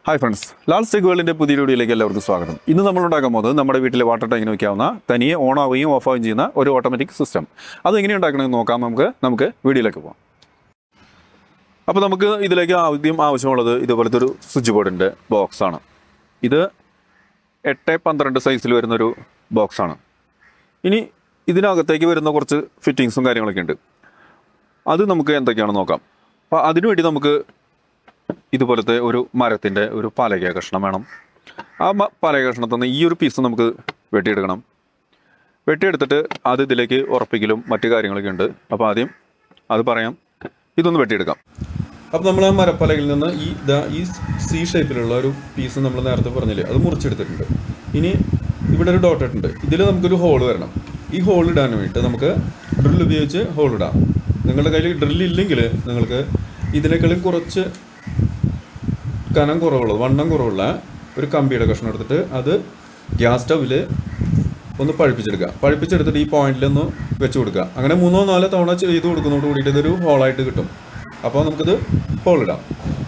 hi friends Lal സ്റ്റേക്ക് വേൾഡിൻ്റെ പുതിയ വീഡിയോയിലേക്ക് എല്ലാവർക്കും സ്വാഗതം ഇന്ന് നമ്മൾ ഉണ്ടാക്കാൻ പോകുന്നത് നമ്മുടെ വീട്ടിലെ വാട്ടർ ടാങ്കിന് വയ്ക്കാവുന്ന തനിയെ ഓൺ ആവുകയും ഓഫ് ആവുകയും ചെയ്യുന്ന ഒരു ഓട്ടോമാറ്റിക് സിസ്റ്റം അത് എങ്ങനെ ഉണ്ടാക്കണമെന്ന് നോക്കാം നമുക്ക് നമുക്ക് വീഡിയോയിലേക്ക് പോകാം അപ്പോൾ നമുക്ക് ഇതിലേക്ക് ആദ്യം ആവശ്യമുള്ളത് ഇതുപോലത്തെ ഒരു സ്വിച്ച് ബോർഡിൻ്റെ ബോക്സാണ് ഇത് എട്ട് പന്ത്രണ്ട് സൈസിൽ വരുന്നൊരു ബോക്സാണ് ഇനി ഇതിനകത്തേക്ക് വരുന്ന കുറച്ച് ഫിറ്റിങ്സും കാര്യങ്ങളൊക്കെ ഉണ്ട് അത് നമുക്ക് എന്തൊക്കെയാണെന്ന് നോക്കാം അപ്പോൾ അതിനുവേണ്ടി നമുക്ക് ഇതുപോലത്തെ ഒരു മരത്തിൻ്റെ ഒരു പലക കഷ്ണം വേണം ആ മ- പലക കഷ്ണത്തിൽ നിന്ന് ഈ ഒരു പീസ് നമുക്ക് വെട്ടിയെടുക്കണം വെട്ടിയെടുത്തിട്ട് അത് ഇതിലേക്ക് ഉറപ്പിക്കലും മറ്റു കാര്യങ്ങളൊക്കെ ഉണ്ട് അപ്പോൾ ആദ്യം അത് പറയാം ഇതൊന്ന് വെട്ടിയെടുക്കാം അപ്പോൾ നമ്മൾ ആ മരപ്പലകയിൽ നിന്ന് ഈ ദാ ഈ സി ഷേപ്പിലുള്ള ഒരു പീസ് നമ്മൾ നേരത്തെ പറഞ്ഞില്ലേ അത് മുറിച്ചെടുത്തിട്ടുണ്ട് ഇനി ഇവിടെ ഒരു ഡോട്ട് ഇട്ടുണ്ട് ഇതിൽ നമുക്കൊരു ഹോൾ വരണം ഈ ഹോൾ ഇടാൻ വേണ്ടിയിട്ട് നമുക്ക് ഡ്രിൽ ഉപയോഗിച്ച് ഹോൾ ഇടാം നിങ്ങളുടെ കയ്യിൽ ഡ്രിൽ ഇല്ലെങ്കിൽ നിങ്ങൾക്ക് ഇതിനേക്കാളും കുറച്ച് കനം കുറവുള്ളത് വണ്ണം കുറവുള്ള ഒരു കമ്പിയുടെ കഷ്ണം എടുത്തിട്ട് അത് ഗ്യാസ് സ്റ്റവിൽ ഒന്ന് പഴുപ്പിച്ചെടുക്കുക പഴുപ്പിച്ചെടുത്തിട്ട് ഈ പോയിന്റിൽ ഒന്ന് വെച്ച് കൊടുക്കുക അങ്ങനെ മൂന്നോ നാലോ തവണ ചെയ്ത് കൊടുക്കുന്നതോട് കൂടിയിട്ട് ഇതൊരു ഹോളായിട്ട് കിട്ടും അപ്പോൾ നമുക്കിത് ഹോൾ ഇടാം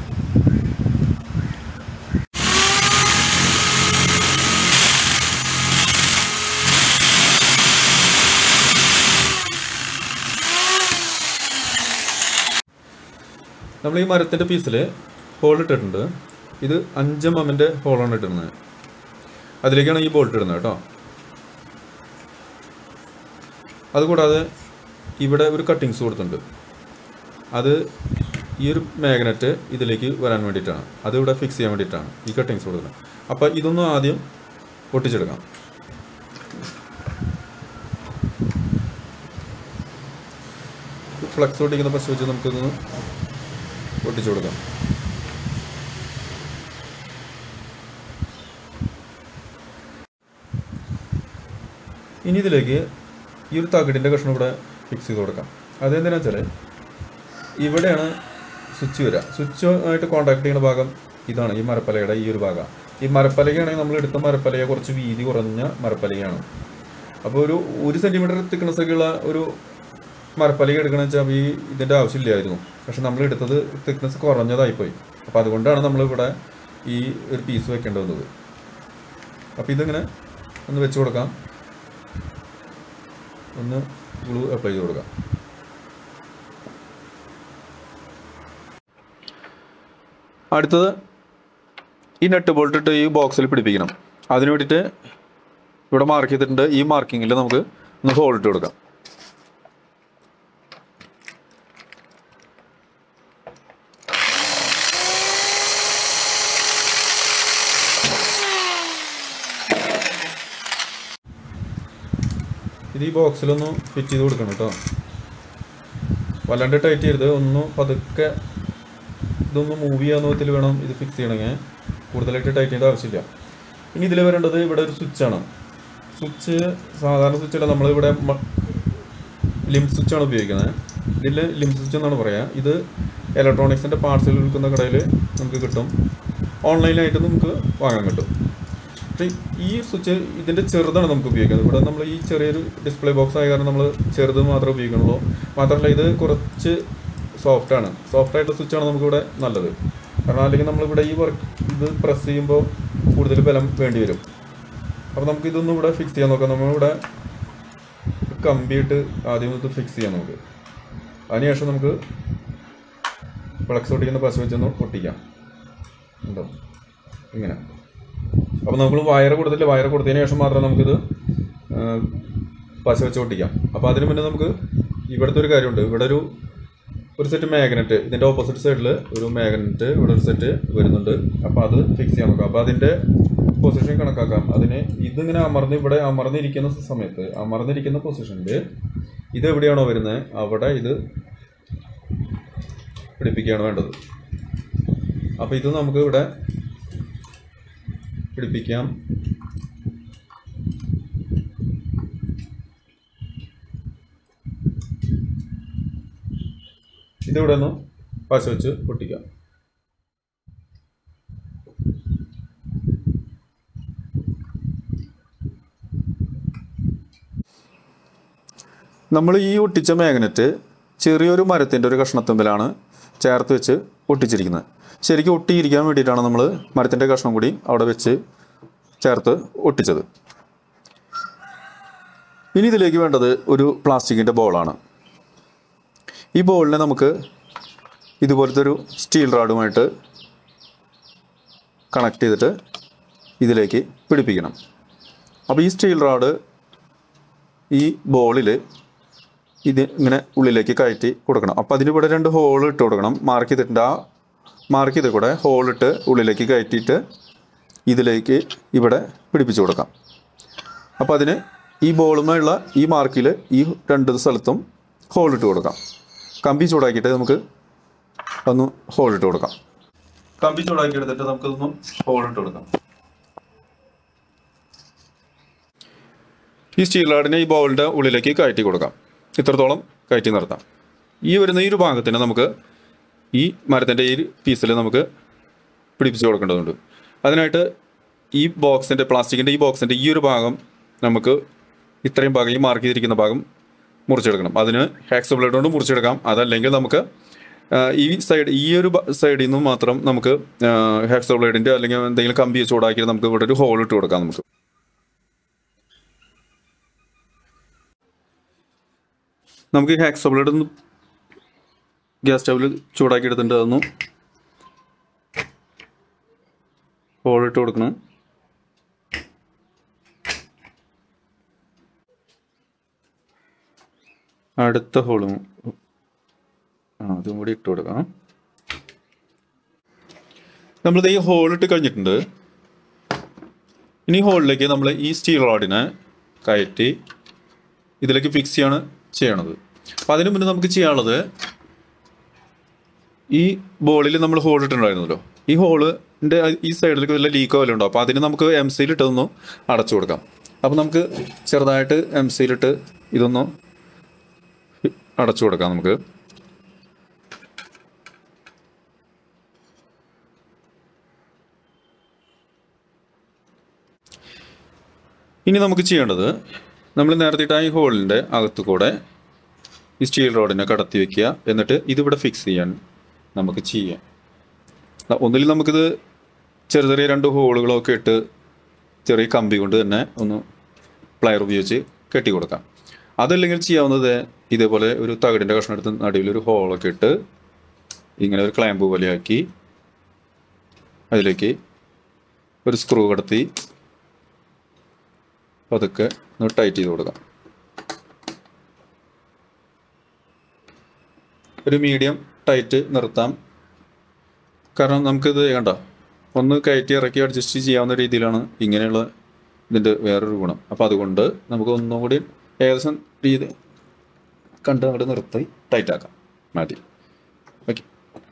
നമ്മൾ ഈ മരത്തിൻ്റെ പീസിൽ ഹോൾ ഇട്ടിട്ടുണ്ട് ഇത് അഞ്ച് മമ്മിൻ്റെ ഹോളാണ് ഇടുന്നത് അതിലേക്കാണ് ഈ ബോൾട്ട് ഇടുന്നത് കേട്ടോ അതുകൂടാതെ ഇവിടെ ഒരു കട്ടിങ്സ് കൊടുത്തിട്ടുണ്ട് അത് ഈ ഒരു മാഗ്നറ്റ് ഇതിലേക്ക് വരാൻ വേണ്ടിയിട്ടാണ് അത് ഇവിടെ ഫിക്സ് ചെയ്യാൻ വേണ്ടിയിട്ടാണ് ഈ കട്ടിങ്സ് കൊടുക്കുന്നത് അപ്പോൾ ഇതൊന്നും ആദ്യം ഒട്ടിച്ചെടുക്കാം ഫ്ലക്സ് ഒട്ടിക്കുന്ന പശു വെച്ച് നമുക്കിതൊന്ന് ഒട്ടിച്ചു കൊടുക്കാം ഇനി ഇതിലേക്ക് ഈ ഒരു തകിടിൻ്റെ കഷ്ണം ഇവിടെ ഫിക്സ് ചെയ്ത് കൊടുക്കാം അതെന്തിനാ വെച്ചാൽ ഇവിടെയാണ് സ്വിച്ച് വരിക സ്വിച്ച് ആയിട്ട് കോൺടാക്ട് ചെയ്യുന്ന ഭാഗം ഇതാണ് ഈ മരപ്പലയുടെ ഈ ഒരു ഭാഗം ഈ മരപ്പലകയാണെങ്കിൽ നമ്മൾ എടുത്ത മരപ്പലക കുറച്ച് വീതി കുറഞ്ഞ മരപ്പലകയാണ് അപ്പോൾ ഒരു ഒരു സെൻറ്റിമീറ്റർ തിക്നെസ് ഒക്കെയുള്ള ഒരു മരപ്പലക എടുക്കണമെന്ന് വെച്ചാൽ ഈ ഇതിൻ്റെ ആവശ്യമില്ലായിരുന്നു പക്ഷെ നമ്മൾ എടുത്തത് തിക്നെസ് കുറഞ്ഞതായിപ്പോയി അപ്പോൾ അതുകൊണ്ടാണ് നമ്മളിവിടെ ഈ ഒരു പീസ് വെക്കേണ്ടി വന്നത് അപ്പോൾ ഇതിങ്ങനെ ഒന്ന് വെച്ച് കൊടുക്കാം ഒന്ന് ഗ്ലൂ അപ്ലൈ ചെയ്ത് കൊടുക്കാം അടുത്തത് ഈ നെറ്റ് ബോൾട്ട് ഇട്ട് ഈ ബോക്സിൽ പിടിപ്പിക്കണം അതിന് വേണ്ടിയിട്ട് ഇവിടെ മാർക്ക് ചെയ്തിട്ടുണ്ട് ഈ മാർക്കിങ്ങിൽ നമുക്ക് ഒന്ന് ഹോൾ ഇട്ട് കൊടുക്കാം ഇത് ഈ ബോക്സിലൊന്ന് ഫിറ്റ് ചെയ്ത് കൊടുക്കണം കേട്ടോ വല്ലാണ്ട് ടൈറ്റ് ചെയ്യരുത് ഒന്ന് പതുക്കെ ഇതൊന്ന് മൂവ് ചെയ്യാൻ വിധത്തിൽ വേണം ഇത് ഫിക്സ് ചെയ്യണമെങ്കിൽ കൂടുതലായിട്ട് ടൈറ്റ് ചെയ്യേണ്ട ആവശ്യമില്ല ഇനി ഇതിൽ വരേണ്ടത് ഇവിടെ ഒരു സ്വിച്ചാണ് സ്വിച്ച് സാധാരണ സ്വിച്ചല്ല നമ്മളിവിടെ ലിം സ്വിച്ചാണ് ഉപയോഗിക്കുന്നത് ഇതിൽ ലിം സ്വിച്ച് എന്നാണ് പറയുക ഇത് ഇലക്ട്രോണിക്സിൻ്റെ പാർട്സിൽ വിൽക്കുന്ന കടയിൽ നമുക്ക് കിട്ടും ഓൺലൈനായിട്ട് നമുക്ക് വാങ്ങാൻ കിട്ടും പക്ഷേ ഈ സ്വിച്ച് ഇതിൻ്റെ ചെറുതാണ് നമുക്ക് ഉപയോഗിക്കുന്നത് ഇവിടെ നമ്മൾ ഈ ചെറിയൊരു ഡിസ്പ്ലേ ബോക്സ് ആയ കാരണം നമ്മൾ ചെറുത് മാത്രമേ ഉപയോഗിക്കുന്നുള്ളൂ മാത്രമല്ല ഇത് കുറച്ച് സോഫ്റ്റ് ആണ് സോഫ്റ്റ് ആയിട്ട് സ്വിച്ചാണ് നമുക്കിവിടെ നല്ലത് കാരണം അല്ലെങ്കിൽ നമ്മളിവിടെ ഈ വർക്ക് ഇത് പ്രസ് ചെയ്യുമ്പോൾ കൂടുതൽ ബലം വേണ്ടി വരും അപ്പോൾ നമുക്ക് ഇതൊന്നും ഇവിടെ ഫിക്സ് ചെയ്യാൻ നോക്കാം നമ്മളിവിടെ കമ്പിയിട്ട് ആദ്യം ഇത് ഫിക്സ് ചെയ്യാം നമുക്ക് അതിനുശേഷം നമുക്ക് ഫ്ലക്സ് ഒട്ടിക്കുന്ന പശ വെച്ചൊന്ന് ഒട്ടിക്കാം ഉണ്ടോ ഇങ്ങനെ അപ്പോൾ നമ്മൾ വയർ കൊടുത്തിട്ട് വയർ കൊടുത്തതിന് ശേഷം മാത്രമേ നമുക്കിത് ആ, പശ വെച്ച് ഒട്ടിക്കാം അപ്പോൾ അതിന് മുന്നേ നമുക്ക് ഇവിടുത്തെ ഒരു കാര്യമുണ്ട് ഇവിടെ ഒരു ഒരു സെറ്റ് മാഗ്നറ്റ് ഇതിൻ്റെ ഓപ്പോസിറ്റ് സൈഡിൽ ഒരു മാഗ്നറ്റ് ഇവിടെ ഒരു സെറ്റ് വരുന്നുണ്ട് അപ്പോൾ അത് ഫിക്സ് ചെയ്യാൻ നോക്കാം അപ്പോൾ അതിൻ്റെ പൊസിഷൻ കണക്കാക്കാം അതിന് ഇതിങ്ങനെ അമർന്ന് ഇവിടെ അമർന്നിരിക്കുന്ന സമയത്ത് അമർന്നിരിക്കുന്ന പൊസിഷനിൽ ഇത് എവിടെയാണോ വരുന്നത് അവിടെ ഇത് പിടിപ്പിക്കുകയാണ് വേണ്ടത് അപ്പോൾ ഇത് നമുക്ക് ഇവിടെ പിടിപ്പിക്കാം ഇതിവിടെ ഒന്ന് പശ വെച്ച് പൊട്ടിക്കാം നമ്മൾ ഈ ഒട്ടിച്ച മാഗ്നറ്റ് ചെറിയൊരു മരത്തിൻ്റെ ഒരു കഷ്ണത്തുമ്പിലാണ് ചേർത്ത് വെച്ച് ഒട്ടിച്ചിരിക്കുന്നത് ശരിക്കും ഒട്ടിയിരിക്കാൻ വേണ്ടിയിട്ടാണ് നമ്മൾ മരത്തിൻ്റെ കഷ്ണം കൂടി അവിടെ വെച്ച് ചേർത്ത് ഒട്ടിച്ചത് ഇനി ഇതിലേക്ക് വേണ്ടത് ഒരു പ്ലാസ്റ്റിക്കിൻ്റെ ബോളാണ് ഈ ബോളിനെ നമുക്ക് ഇതുപോലത്തെ ഒരു സ്റ്റീൽ റാഡുമായിട്ട് കണക്ട് ചെയ്തിട്ട് ഇതിലേക്ക് പിടിപ്പിക്കണം അപ്പോൾ ഈ സ്റ്റീൽ റാഡ് ഈ ബോളിൽ ഇത് ഇങ്ങനെ ഉള്ളിലേക്ക് കയറ്റി കൊടുക്കണം അപ്പോൾ അതിന് ഇവിടെ രണ്ട് ഹോൾ ഇട്ട് കൊടുക്കണം മാർക്ക് ചെയ്തിട്ടുണ്ട് ആ മാർക്ക് ചെയ്ത് കൂടെ ഹോളിട്ട് ഉള്ളിലേക്ക് കയറ്റിയിട്ട് ഇതിലേക്ക് ഇവിടെ പിടിപ്പിച്ചു കൊടുക്കാം അപ്പോൾ അതിന് ഈ ബോളുമായുള്ള ഈ മാർക്കിൽ ഈ രണ്ട് സ്ഥലത്തും ഹോൾ ഇട്ട് കൊടുക്കാം കമ്പി ചൂടാക്കിയിട്ട് നമുക്ക് ഒന്ന് ഹോൾ ഇട്ട് കൊടുക്കാം കമ്പി ചൂടാക്കി എടുത്തിട്ട് നമുക്കൊന്ന് ഹോൾ ഇട്ട് കൊടുക്കാം ഈ സ്റ്റീൽ റാഡിനെ ഈ ബൗളിൻ്റെ ഉള്ളിലേക്ക് കയറ്റി കൊടുക്കാം ഇത്രത്തോളം കയറ്റി നിർത്താം ഈ വരുന്ന ഈ ഒരു ഭാഗത്തിന് നമുക്ക് ഈ മരത്തിൻ്റെ ഈ പീസിൽ നമുക്ക് പിടിപ്പിച്ച് കൊടുക്കേണ്ടതുണ്ട് അതിനായിട്ട് ഈ ബോക്സിൻ്റെ പ്ലാസ്റ്റിക്കിൻ്റെ ഈ ബോക്സിൻ്റെ ഈ ഒരു ഭാഗം നമുക്ക് ഇത്രയും ഭാഗം ഈ മാർക്ക് ചെയ്തിരിക്കുന്ന ഭാഗം മുറിച്ചെടുക്കണം അതിന് ഹാക്സ് ബ്ലേഡ് കൊണ്ട് മുറിച്ചെടുക്കാം അതല്ലെങ്കിൽ നമുക്ക് ആ, ഈ സൈഡ് ഈ ഒരു ബ- സൈഡിൽ നിന്നും മാത്രം നമുക്ക് ഹാക്സ് ബ്ലേഡിൻ്റെ അല്ലെങ്കിൽ എന്തെങ്കിലും കമ്പി ചൂടാക്കി നമുക്ക് ഇവിടെ ഒരു ഹോൾ ഇട്ട് കൊടുക്കാം നമുക്ക് നമുക്ക് ഈ ഹാക്സ് ബ്ലേഡ് ഒന്ന് ഗ്യാസ് സ്റ്റവിൽ ചൂടാക്കി എടുത്തിട്ട് അതൊന്ന് ഹോൾ ഇട്ട് കൊടുക്കണം അടുത്ത ഹോളും ആ അതും കൂടി ഇട്ട് കൊടുക്കാം നമ്മളിത് ഈ ഹോൾ ഇട്ട് കഴിഞ്ഞിട്ടുണ്ട് ഇനി ഹോളിലേക്ക് നമ്മൾ ഈ സ്റ്റീൽ റോഡിനെ കയറ്റി ഇതിലേക്ക് ഫിക്സ് ചെയ്യാണ് ചെയ്യണത് അപ്പം അതിന് മുന്നേ നമുക്ക് ചെയ്യാനുള്ളത് ഈ ബോളിൽ നമ്മൾ ഹോൾ ഇട്ടിട്ടുണ്ടായിരുന്നല്ലോ ഈ ഹോളിൻ്റെ ഈ സൈഡിലേക്ക് വല്ല ലീക്കോ വല്ലതും ഉണ്ടോ അപ്പോൾ അതിന് നമുക്ക് എം സിയിലിട്ടൊന്ന് അടച്ചു കൊടുക്കാം അപ്പോൾ നമുക്ക് ചെറുതായിട്ട് എം സിയിലിട്ട് ഇതൊന്ന് അടച്ചു കൊടുക്കാം നമുക്ക് ഇനി നമുക്ക് ചെയ്യേണ്ടത് നമ്മൾ നേരത്തെ ഇട്ട ഈ ഹോളിൻ്റെ അകത്തു കൂടെ ഈ സ്റ്റീൽ റോഡിനെ കടത്തി വെക്കുക എന്നിട്ട് ഇതിവിടെ ഫിക്സ് ചെയ്യാൻ നമുക്ക് ചെയ്യാം അ- ഒന്നുകിൽ നമുക്കിത് ചെറിയ ചെറിയ രണ്ട് ഹോളുകളൊക്കെ ഇട്ട് ചെറിയ കമ്പി കൊണ്ട് തന്നെ ഒന്ന് പ്ലയർ ഉപയോഗിച്ച് കെട്ടി കൊടുക്കാം അതല്ലെങ്കിൽ ചെയ്യാവുന്നത് ഇതേപോലെ ഒരു തകിടിൻ്റെ കഷ്ണം എടുത്ത് നടുവിൽ ഒരു ഹോളൊക്കെ ഇട്ട് ഇങ്ങനെ ഒരു ക്ലാമ്പ് പോലെയാക്കി അതിലേക്ക് ഒരു സ്ക്രൂ കടത്തി പതുക്കെ ഒന്ന് ടൈറ്റ് ചെയ്ത് കൊടുക്കാം ഒരു മീഡിയം ടൈറ്റ് നിർത്താം കാരണം നമുക്കിത് കണ്ട ഒന്ന് കയറ്റി ഇറക്കി അഡ്ജസ്റ്റ് ചെയ്യാവുന്ന രീതിയിലാണ് ഇങ്ങനെയുള്ള ഇതിൻ്റെ വേറൊരു ഗുണം അപ്പോൾ അതുകൊണ്ട് നമുക്ക് ഒന്നും കൂടി ഏകദേശം രീതി കണ്ട് അങ്ങോട്ട് നിർത്തി ടൈറ്റ് ആക്കാം മതി ഓക്കെ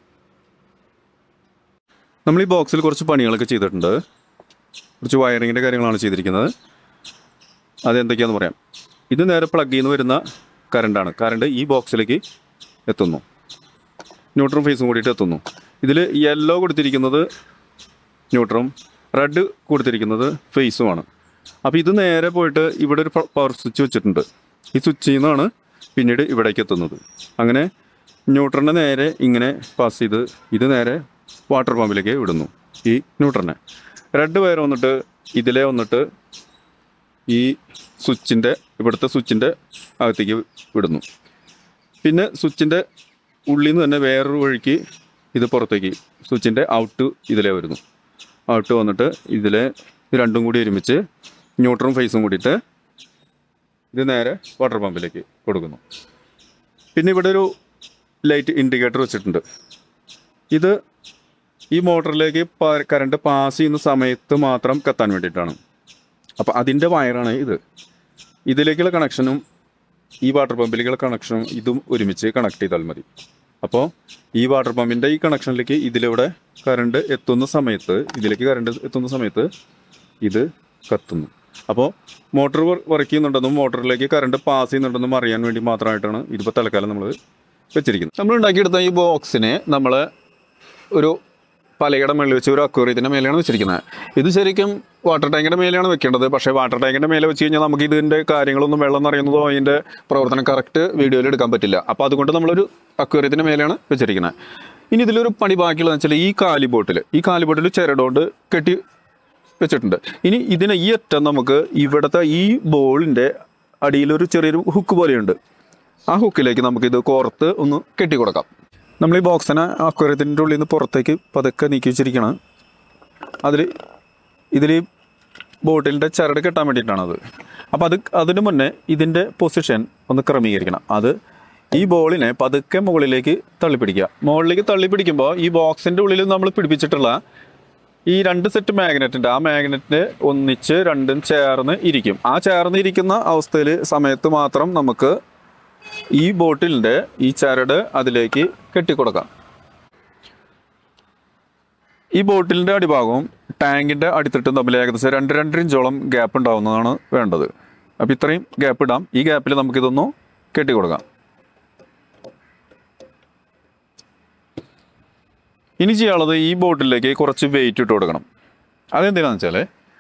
നമ്മൾ ഈ ബോക്സിൽ കുറച്ച് പണികളൊക്കെ ചെയ്തിട്ടുണ്ട് കുറച്ച് വയറിങ്ങിൻ്റെ കാര്യങ്ങളാണ് ചെയ്തിരിക്കുന്നത് അതെന്തൊക്കെയാണെന്ന് പറയാം ഇത് നേരെ പ്ലഗ് നിന്ന് വരുന്ന കറണ്ടാണ് കറണ്ട് ഈ ബോക്സിലേക്ക് എത്തുന്നു ന്യൂട്രൺ ഫേസും കൂടിയിട്ട് എത്തുന്നു ഇതിൽ യെല്ലോ കൊടുത്തിരിക്കുന്നത് ന്യൂട്രും റെഡ് കൊടുത്തിരിക്കുന്നത് ഫേസുമാണ് അപ്പോൾ ഇത് നേരെ പോയിട്ട് ഇവിടെ ഒരു പവർ സ്വിച്ച് വെച്ചിട്ടുണ്ട് ഈ സ്വിച്ചിൽ നിന്നാണ് പിന്നീട് ഇവിടേക്ക് എത്തുന്നത് അങ്ങനെ ന്യൂട്രനെ നേരെ ഇങ്ങനെ പാസ് ചെയ്ത് ഇത് നേരെ വാട്ടർ പമ്പിലേക്ക് വിടുന്നു ഈ ന്യൂട്രനെ റെഡ് വയർ വന്നിട്ട് ഇതിലെ വന്നിട്ട് ഈ സ്വിച്ചിൻ്റെ ഇവിടുത്തെ സ്വിച്ചിൻ്റെ അകത്തേക്ക് വിടുന്നു പിന്നെ സ്വിച്ചിൻ്റെ ഉള്ളിൽ നിന്ന് തന്നെ വേറൊരു വഴിക്ക് ഇത് പുറത്തേക്ക് സ്വിച്ചിൻ്റെ ഔട്ട് ഇതിലേ വരുന്നു ഔട്ട് വന്നിട്ട് ഇതിലെ ഇത് രണ്ടും കൂടി ഒരുമിച്ച് ന്യൂട്രൺ ഫേസും കൂടിയിട്ട് ഇത് നേരെ വാട്ടർ പമ്പിലേക്ക് കൊടുക്കുന്നു പിന്നെ ഇവിടെ ഒരു ലൈറ്റ് ഇൻഡിക്കേറ്റർ വെച്ചിട്ടുണ്ട് ഇത് ഈ മോട്ടറിലേക്ക് കറണ്ട് പാസ് ചെയ്യുന്ന സമയത്ത് മാത്രം കത്താൻ വേണ്ടിയിട്ടാണ് അപ്പോൾ അതിൻ്റെ വയറാണ് ഇത് ഇതിലേക്കുള്ള കണക്ഷനും ഈ വാട്ടർ പമ്പിലേക്കുള്ള കണക്ഷനും ഇതും ഒരുമിച്ച് കണക്ട് ചെയ്താൽ മതി അപ്പോൾ ഈ വാട്ടർ പമ്പിൻ്റെ ഈ കണക്ഷനിലേക്ക് ഇതിലൂടെ കറണ്ട് എത്തുന്ന സമയത്ത് ഇതിലേക്ക് കറണ്ട് എത്തുന്ന സമയത്ത് ഇത് കത്തുന്നു അപ്പോൾ മോട്ടോർ വർക്ക് ചെയ്യുന്നുണ്ടെന്നും മോട്ടറിലേക്ക് കറണ്ട് പാസ് ചെയ്യുന്നുണ്ടെന്നും അറിയാൻ വേണ്ടി മാത്രമായിട്ടാണ് ഇതിപ്പോൾ തൽക്കാലം നമ്മൾ വെച്ചിരിക്കുന്നത് നമ്മൾ ഉണ്ടാക്കിയെടുത്ത ഈ ബോക്സിനെ നമ്മൾ ഒരു പലയുടെ മേളിൽ വെച്ച് ഒരു അക്വേറിയത്തിൻ്റെ മേലെയാണ് വെച്ചിരിക്കുന്നത് ഇത് ശരിക്കും വാട്ടർ ടാങ്കിൻ്റെ മേലെയാണ് വെക്കേണ്ടത് പക്ഷേ വാട്ടർ ടാങ്കിൻ്റെ മേലെ വെച്ച് കഴിഞ്ഞാൽ നമുക്ക് ഇതിൻ്റെ കാര്യങ്ങളൊന്നും വെള്ളം നിറയുന്നതോ അതിൻ്റെ പ്രവർത്തനം കറക്റ്റ് വീഡിയോയിൽ എടുക്കാൻ പറ്റില്ല അപ്പോൾ അതുകൊണ്ട് നമ്മളൊരു അക്വേറിയത്തിൻ്റെ മേലെയാണ് വെച്ചിരിക്കുന്നത് ഇനി ഇതിലൊരു പണി ബാക്കിയുള്ളതെന്ന് വെച്ചാൽ ഈ കാലി ബോട്ടിൽ ഈ കാലി ബോട്ടിൽ ചിരടുകൊണ്ട് കെട്ടി വെച്ചിട്ടുണ്ട് ഇനി ഇതിനെ ഈ അറ്റം നമുക്ക് ഇവിടുത്തെ ഈ ബോളിൻ്റെ അടിയിലൊരു ചെറിയൊരു ഹുക്ക് പോലെയുണ്ട് ആ ഹുക്കിലേക്ക് നമുക്കിത് കോർത്ത് ഒന്ന് കെട്ടി കൊടുക്കാം നമ്മൾ ഈ ബോക്സിനെ അക്വരത്തിൻ്റെ ഉള്ളിൽ നിന്ന് പുറത്തേക്ക് പതുക്കെ നീക്കി വെച്ചിരിക്കണം അതിൽ ഇതിൽ ബോട്ടിലിൻ്റെ ചരട് കെട്ടാൻ വേണ്ടിയിട്ടാണത് അപ്പോൾ അത് അതിന് മുന്നേ ഇതിൻ്റെ പൊസിഷൻ ഒന്ന് ക്രമീകരിക്കണം അത് ഈ ബോളിനെ പതുക്കെ മുകളിലേക്ക് തള്ളിപ്പിടിക്കുക മുകളിലേക്ക് തള്ളിപ്പിടിക്കുമ്പോൾ ഈ ബോക്സിൻ്റെ ഉള്ളിൽ നമ്മൾ പിടിപ്പിച്ചിട്ടുള്ള ഈ രണ്ട് സെറ്റ് മാഗ്നറ്റിൻ്റെ ആ മാഗ്നറ്റിന് ഒന്നിച്ച് രണ്ടും ചേർന്ന് ഇരിക്കും ആ ചേർന്ന് ഇരിക്കുന്ന അവസ്ഥയിൽ സമയത്ത് മാത്രം നമുക്ക് ഈ ബോട്ടിലിൻ്റെ ഈ ചരട് അതിലേക്ക് കെട്ടിക്കൊടുക്കാം ഈ ബോട്ടിലിൻ്റെ അടിഭാഗവും ടാങ്കിൻ്റെ അടിത്തട്ടും തമ്മിൽ ഏകദേശം രണ്ട് രണ്ടര ഇഞ്ചോളം ഗ്യാപ്പ് ഉണ്ടാവുന്നതാണ് വേണ്ടത് അപ്പോൾ ഇത്രയും ഗ്യാപ്പ് ഇടാം ഈ ഗ്യാപ്പിൽ നമുക്കിതൊന്ന് കെട്ടിക്കൊടുക്കാം ഇനി ചെയ്യാനുള്ളത് ഈ ബോട്ടിലേക്ക് കുറച്ച് വെയിറ്റ് ഇട്ട് കൊടുക്കണം അതെന്തിനാന്ന് വെച്ചാൽ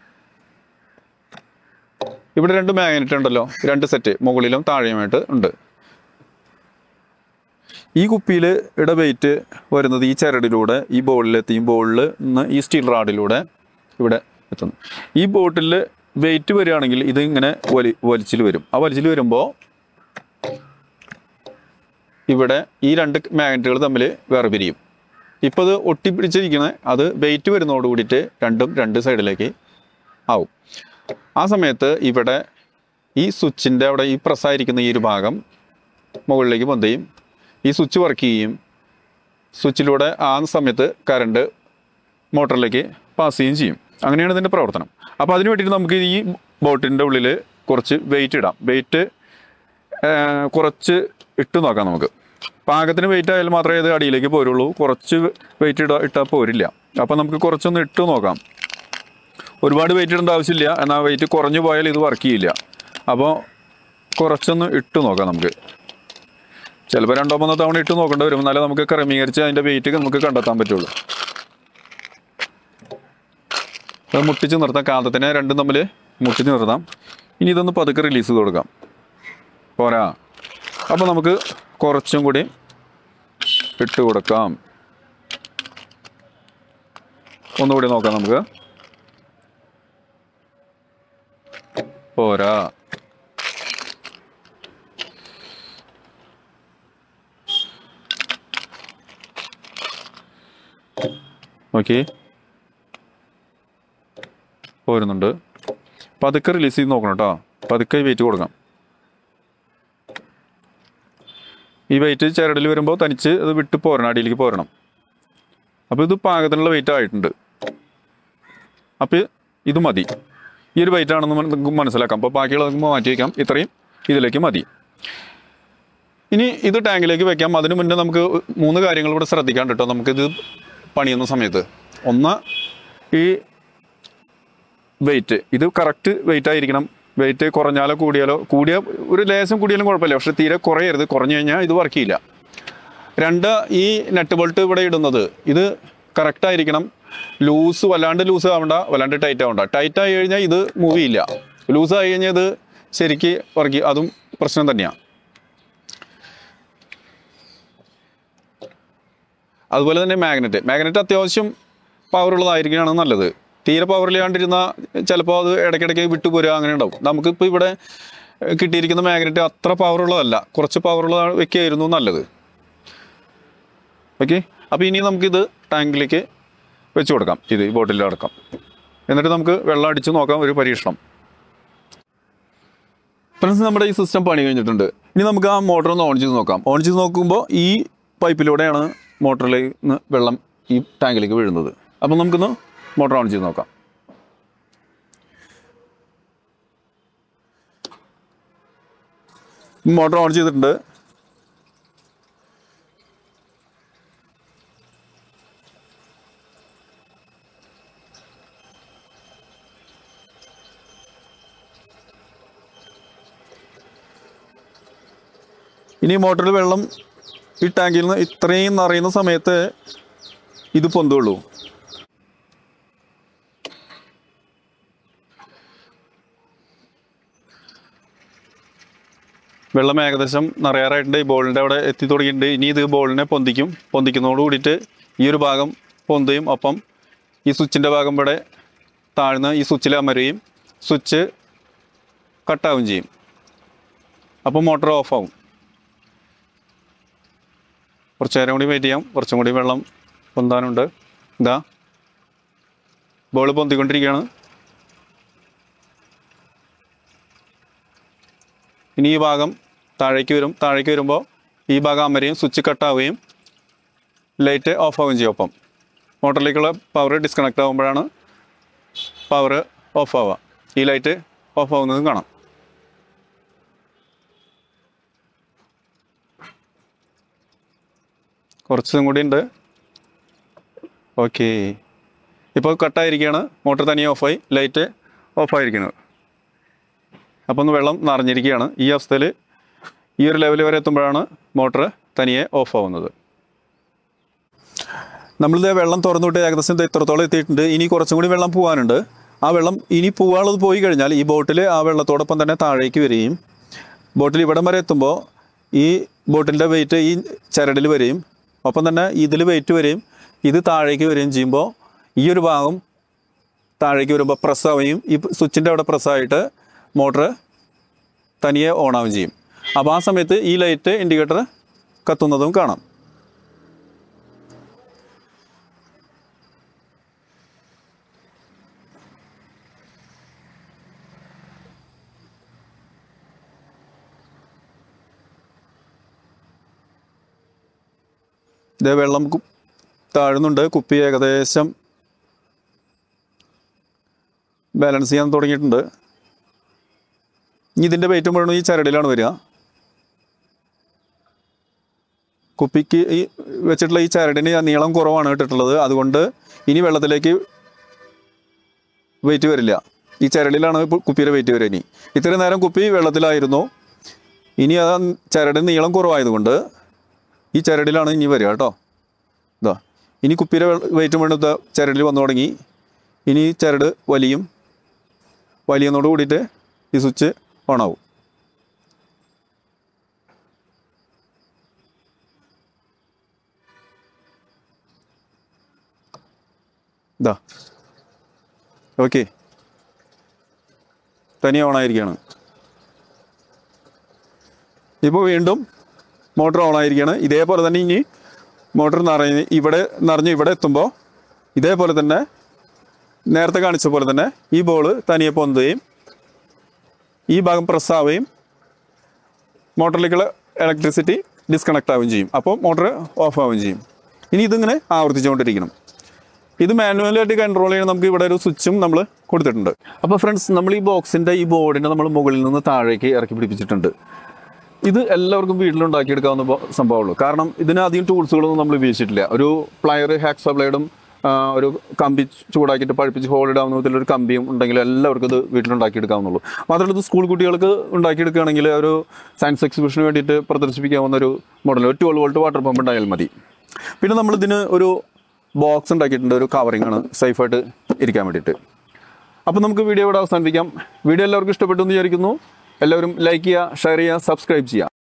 ഇവിടെ രണ്ട് മാഗ്നറ്റ് ഉണ്ടല്ലോ രണ്ട് സെറ്റ് മുകളിലും താഴെയുമായിട്ട് ഉണ്ട് ഈ കുപ്പിയിൽ ഇട വെയിറ്റ് വരുന്നത് ഈ ചരടിലൂടെ ഈ ബോളിലെത്തി ഈ ബോളിൽ നിന്ന് ഈ സ്റ്റീൽ റാഡിലൂടെ ഇവിടെ എത്തുന്നു ഈ ബോട്ടിൽ വെയിറ്റ് വരികയാണെങ്കിൽ ഇത് ഇങ്ങനെ വലി വലിച്ചിൽ വരും ആ വലിച്ചിൽ വരുമ്പോൾ ഇവിടെ ഈ രണ്ട് മാഗ്നറ്റുകൾ തമ്മിൽ വേർപിരിയും ഇപ്പോൾ ഇത് ഒട്ടിപ്പിടിച്ചിരിക്കുന്ന അത് വെയിറ്റ് വരുന്നതോട് കൂടിയിട്ട് രണ്ടും രണ്ട് സൈഡിലേക്ക് ആവും ആ സമയത്ത് ഇവിടെ ഈ സ്വിച്ചിൻ്റെ അവിടെ ഈ പ്രസ്സായിരിക്കുന്ന ഈ ഒരു ഭാഗം മുകളിലേക്ക് പൊന്തയും ഈ സ്വിച്ച് വർക്ക് ചെയ്യും സ്വിച്ചിലൂടെ ആ സമയത്ത് കറണ്ട് മോട്ടറിലേക്ക് പാസ് ചെയ്യുകയും ചെയ്യും അങ്ങനെയാണ് ഇതിൻ്റെ പ്രവർത്തനം അപ്പോൾ അതിന് വേണ്ടിയിട്ട് നമുക്ക് ഈ ബോട്ടിൻ്റെ ഉള്ളിൽ കുറച്ച് വെയിറ്റ് ഇടാം വെയിറ്റ് കുറച്ച് ഇട്ട് നോക്കാം നമുക്ക് പാകത്തിന് വെയിറ്റ് ആയാലും മാത്രമേ ഇത് അടിയിലേക്ക് പോരുള്ളൂ കുറച്ച് വെയിറ്റ് ഇടാ ഇട്ടാൽ പോരില്ല അപ്പോൾ നമുക്ക് കുറച്ചൊന്ന് ഇട്ട് നോക്കാം ഒരുപാട് വെയിറ്റ് ഇടേണ്ട ആവശ്യമില്ല എന്നാൽ വെയിറ്റ് കുറഞ്ഞു പോയാൽ ഇത് വർക്ക് ചെയ്യില്ല അപ്പോൾ കുറച്ചൊന്ന് ഇട്ട് നോക്കാം നമുക്ക് ചിലപ്പോൾ രണ്ടോ മൂന്നോ തവണ ഇട്ട് നോക്കേണ്ടി വരും എന്നാലേ നമുക്ക് ക്രമീകരിച്ച് അതിൻ്റെ വെയിറ്റ് നമുക്ക് കണ്ടെത്താൻ പറ്റുള്ളൂ അത് മുട്ടിച്ച് നിർത്താം കാന്തത്തിനെ രണ്ടും തമ്മിൽ മുട്ടിച്ച് നിർത്താം ഇനി ഇതൊന്ന് പതുക്കെ റിലീസ് ചെയ്ത് കൊടുക്കാം പോരാ അപ്പോൾ നമുക്ക് കുറച്ചും കൂടി ഇട്ട് കൊടുക്കാം ഒന്നുകൂടി നോക്കാം നമുക്ക് പോരാ ഓക്കെ പോരുന്നുണ്ട് പതുക്കെ റിലീസ് ചെയ്ത് നോക്കണം കേട്ടോ പതുക്കെ വെയിറ്റ് കൊടുക്കാം ഈ വെയിറ്റ് ചരടിൽ വരുമ്പോൾ തനിച്ച് അത് വിട്ട് പോരണം അടിയിലേക്ക് പോരണം അപ്പോൾ ഇത് പാകത്തിനുള്ള വെയിറ്റ് ആയിട്ടുണ്ട് അപ്പോൾ ഇത് മതി ഈ ഒരു വെയിറ്റ് ആണെന്ന് മന- നമുക്ക് മനസ്സിലാക്കാം അപ്പോൾ ബാക്കിയുള്ള നമുക്ക് മാറ്റി വയ്ക്കാം ഇത്രയും ഇതിലേക്ക് മതി ഇനി ഇത് ടാങ്കിലേക്ക് വെക്കാം അതിന് മുന്നേ നമുക്ക് മൂന്ന് കാര്യങ്ങൾ ഇവിടെ ശ്രദ്ധിക്കാൻ കേട്ടോ നമുക്കിത് പണിയുന്ന സമയത്ത് ഒന്ന് ഈ വെയിറ്റ് ഇത് കറക്റ്റ് വെയിറ്റ് ആയിരിക്കണം വെയിറ്റ് കുറഞ്ഞാലോ കൂടിയാലോ കൂടിയ ഒരു ലേശം കൂടിയാലും കുഴപ്പമില്ല പക്ഷെ തീരെ കുറയരുത് കുറഞ്ഞു കഴിഞ്ഞാൽ ഇത് വർക്ക് ചെയ്യില്ല രണ്ട് ഈ നെറ്റ് ബോൾട്ട് ഇവിടെ ഇടുന്നത് ഇത് കറക്റ്റ് ആയിരിക്കണം ലൂസ് വല്ലാണ്ട് ലൂസ് ആവണ്ട വല്ലാണ്ട് ടൈറ്റ് ആവണ്ട ടൈറ്റ് ആയി കഴിഞ്ഞാൽ ഇത് മൂവ് ചെയ്യില്ല ലൂസ് ആയി കഴിഞ്ഞാൽ ഇത് ശരിക്ക് വർക്ക് ചെയ്യും അതും പ്രശ്നം തന്നെയാണ് അതുപോലെ തന്നെ മാഗ്നറ്റ് മാഗ്നറ്റ് അത്യാവശ്യം പവർ ഉള്ളതായിരിക്കുകയാണ് നല്ലത് തീരെ പവർ ഇല്ലാണ്ടിരുന്ന ചിലപ്പോൾ അത് ഇടയ്ക്കിടയ്ക്ക് വിട്ടുപോരുക അങ്ങനെ ഉണ്ടാവും നമുക്കിപ്പോൾ ഇവിടെ ഏഹ്, കിട്ടിയിരിക്കുന്ന മാഗ്നറ്റ് അത്ര പവർ ഉള്ളതല്ല കുറച്ച് പവർ ഉള്ള വെക്കുകയായിരുന്നു നല്ലത് ഓക്കെ അപ്പോൾ ഇനി നമുക്കിത് ടാങ്കിലേക്ക് വെച്ച് കൊടുക്കാം ഇത് ഈ ബോട്ടിൽ അടക്കാം എന്നിട്ട് നമുക്ക് വെള്ളം അടിച്ച് നോക്കാം ഒരു പരീക്ഷണം ഫ്രണ്ട്സ് നമ്മുടെ ഈ സിസ്റ്റം പണി കഴിഞ്ഞിട്ടുണ്ട് ഇനി നമുക്ക് ആ മോട്ടർ ഒന്ന് ഓൺ ചെയ്ത് നോക്കാം ഓൺ ചെയ്ത് നോക്കുമ്പോൾ ഈ പൈപ്പിലൂടെയാണ് മോട്ടറിൽ നിന്ന് വെള്ളം ഈ ടാങ്കിലേക്ക് വീഴുന്നത് അപ്പം നമുക്കൊന്ന് മോട്ടർ ഓൺ ചെയ്ത് നോക്കാം മോട്ടർ ഓൺ ചെയ്തിട്ടുണ്ട് ഇനി മോട്ടറിൽ വെള്ളം ഈ ടാങ്കിൽ നിന്ന് ഇത്രയും നിറയുന്ന സമയത്ത് ഇത് പൊന്തുള്ളൂ വെള്ളം ഏകദേശം നിറയാറായിട്ടുണ്ട് ഈ ബോളിൻ്റെ അവിടെ എത്തി തുടങ്ങിയിട്ടുണ്ട് ഇനി ഇത് ബോളിനെ പൊന്തിക്കും പൊന്തിക്കുന്നതോട് കൂടിയിട്ട് ഈ ഒരു ഭാഗം പൊന്തുകയും ഒപ്പം ഈ സ്വിച്ചിൻ്റെ ഭാഗം ഇവിടെ താഴ്ന്ന് ഈ സ്വിച്ചിൽ അമരുകയും സ്വിച്ച് കട്ടാവുകയും ചെയ്യും അപ്പോൾ മോട്ടോർ ഓഫാവും കുറച്ച് നേരം കൂടി വെയിറ്റ് ചെയ്യാം കുറച്ചും കൂടി വെള്ളം പൊന്താനുണ്ട് ഇതാ ബോൾ പൊന്തിക്കൊണ്ടിരിക്കുകയാണ് ഇനി ഈ ഭാഗം താഴേക്ക് വരും താഴേക്ക് വരുമ്പോൾ ഈ ഭാഗം അമരയും സ്വിച്ച് കട്ടാവുകയും ലൈറ്റ് ഓഫ് ആവുകയും ചെയ്യും ഒപ്പം മോട്ടറിലേക്കുള്ള പവർ ഡിസ്കണക്ട് ആകുമ്പോഴാണ് പവർ ഓഫ് ആവുക ഈ ലൈറ്റ് ഓഫ് ആവുന്നതും കാണാം കുറച്ചും കൂടി ഉണ്ട് ഓക്കെ ഇപ്പോൾ കട്ടായിരിക്കുകയാണ് മോട്ടർ തനിയെ ഓഫായി ലൈറ്റ് ഓഫായിരിക്കുന്നത് അപ്പോൾ ഒന്ന് വെള്ളം നിറഞ്ഞിരിക്കുകയാണ് ഈ അവസ്ഥയിൽ ഈ ഒരു ലെവൽ വരെ എത്തുമ്പോഴാണ് മോട്ടർ തനിയെ ഓഫ് ആവുന്നത് നമ്മളിത് വെള്ളം തുറന്നു വിട്ട് ഏകദേശം ദേ ഇത്രത്തോളം എത്തിയിട്ടുണ്ട് ഇനി കുറച്ചും കൂടി വെള്ളം പോകാനുണ്ട് ആ വെള്ളം ഇനി പോകാനുള്ളത് പോയി കഴിഞ്ഞാൽ ഈ ബോട്ടിൽ ആ വെള്ളത്തോടൊപ്പം തന്നെ താഴേക്ക് വരികയും ബോട്ടിൽ ഇവിടം വരെ എത്തുമ്പോൾ ഈ ബോട്ടിൻ്റെ വെയിറ്റ് ഈ ചരടിൽ വരികയും ഒപ്പം തന്നെ ഇതിൽ വെയിറ്റ് വരികയും ഇത് താഴേക്ക് വരികയും ചെയ്യുമ്പോൾ ഈ ഒരു ഭാഗം താഴേക്ക് വരുമ്പോൾ പ്രസ് ആവുകയും ഈ സ്വിച്ചിൻ്റെ അവിടെ പ്രസ്സായിട്ട് മോട്ടർ തനിയെ ഓൺ ആവുകയും ചെയ്യും അപ്പോൾ ആ സമയത്ത് ഈ ലൈറ്റ് ഇൻഡിക്കേറ്റർ കത്തുന്നതും കാണാം ഇതേ വെള്ളം കു- താഴുന്നുണ്ട് കുപ്പി ഏകദേശം ബാലൻസ് ചെയ്യാൻ തുടങ്ങിയിട്ടുണ്ട് ഇനി ഇതിൻ്റെ വെയിറ്റ് മുഴുവൻ ഈ ചരടിലാണ് വരിക കുപ്പിക്ക് ഈ വെച്ചിട്ടുള്ള ഈ ചരടിന് നീളം കുറവാണ് ഇട്ടിട്ടുള്ളത് അതുകൊണ്ട് ഇനി വെള്ളത്തിലേക്ക് വെയിറ്റ് വരില്ല ഈ ചരടിലാണ് ഇപ്പോൾ കുപ്പിയുടെ വെയിറ്റ് വരിക ഇനി ഇത്രയും നേരം കുപ്പി വെള്ളത്തിലായിരുന്നു ഇനി ആ ചരടിന് നീളം കുറവായതുകൊണ്ട് ഈ ചരടിലാണ് ഇനി വരിക കേട്ടോ ഇതാ ഇനി കുപ്പിയുടെ വെയിറ്റ് മുഴുവൻ ഇതാ ചരടിൽ വന്നു തുടങ്ങി ഇനി ഈ ചരട് വലിയും വലിയുന്നതോട് കൂടിയിട്ട് ഈ സ്വിച്ച് ഓണാവും ഇതാ ഓക്കെ തനിയെ ഓണായിരിക്കുകയാണ് ഇപ്പോൾ വീണ്ടും മോട്ടർ ഓൺ ആയിരിക്കുകയാണ് ഇതേപോലെ തന്നെ ഇനി മോട്ടർ നിറഞ്ഞ് ഇവിടെ നിറഞ്ഞ് ഇവിടെ എത്തുമ്പോൾ ഇതേപോലെ തന്നെ നേരത്തെ കാണിച്ച പോലെ തന്നെ ഈ ബോള് തനിയെ പൊന്തുകയും ഈ ഭാഗം പ്രസ് ആവുകയും മോട്ടറിലേക്കുള്ള ഇലക്ട്രിസിറ്റി ഡിസ്കണക്ട് ആവുകയും ചെയ്യും അപ്പോൾ മോട്ടർ ഓഫ് ആവുകയും ചെയ്യും ഇനി ഇതിങ്ങനെ ആവർത്തിച്ചുകൊണ്ടിരിക്കണം ഇത് മാനുവലായിട്ട് കൺട്രോൾ ചെയ്യാൻ നമുക്ക് ഇവിടെ ഒരു സ്വിച്ചും നമ്മൾ കൊടുത്തിട്ടുണ്ട് അപ്പോൾ ഫ്രണ്ട്സ് നമ്മൾ ഈ ബോക്സിൻ്റെ ഈ ബോർഡിനെ നമ്മൾ മുകളിൽ നിന്ന് താഴേക്ക് ഇറക്കി പിടിപ്പിച്ചിട്ടുണ്ട് ഇത് എല്ലാവർക്കും വീട്ടിലുണ്ടാക്കിയെടുക്കാവുന്ന ബോ- സംഭവമുള്ളൂ കാരണം ഇതിന് അധികം ടൂൾസുകളൊന്നും നമ്മൾ ഉപയോഗിച്ചിട്ടില്ല ഒരു പ്ലയർ ഹാക്സ് ബ്ലേഡും ഒരു കമ്പി ചൂടാക്കിയിട്ട് പഴുപ്പിച്ച് ഹോളിടാവുന്ന വിധത്തിൽ ഒരു കമ്പിയും ഉണ്ടെങ്കിൽ എല്ലാവർക്കും ഇത് വീട്ടിലുണ്ടാക്കിയെടുക്കാവുന്നുള്ളൂ മാത്രമല്ല ഇത് സ്കൂൾ കുട്ടികൾക്ക് ഉണ്ടാക്കിയെടുക്കുകയാണെങ്കിൽ ഒരു സയൻസ് എക്സിബിഷന് വേണ്ടിയിട്ട് പ്രദർശിപ്പിക്കാവുന്ന ഒരു മോഡൽ ഒരു ട്വൽവ് വോൾട്ട് വാട്ടർ പമ്പ് ഉണ്ടായാൽ മതി പിന്നെ നമ്മൾ ഇതിന് ഒരു ബോക്സ് ഉണ്ടാക്കിയിട്ടുണ്ട് ഒരു കവറിംഗ് ആണ് സേഫായിട്ട് ഇരിക്കാൻ വേണ്ടിയിട്ട് അപ്പോൾ നമുക്ക് വീഡിയോ ഇവിടെ അവസാനിപ്പിക്കാം വീഡിയോ എല്ലാവർക്കും ഇഷ്ടപ്പെട്ടു എന്ന് വിചാരിക്കുന്നു എല്ലാവരും ലൈക്ക് ചെയ്യുക ഷെയർ ചെയ്യുക സബ്സ്ക്രൈബ് ചെയ്യുക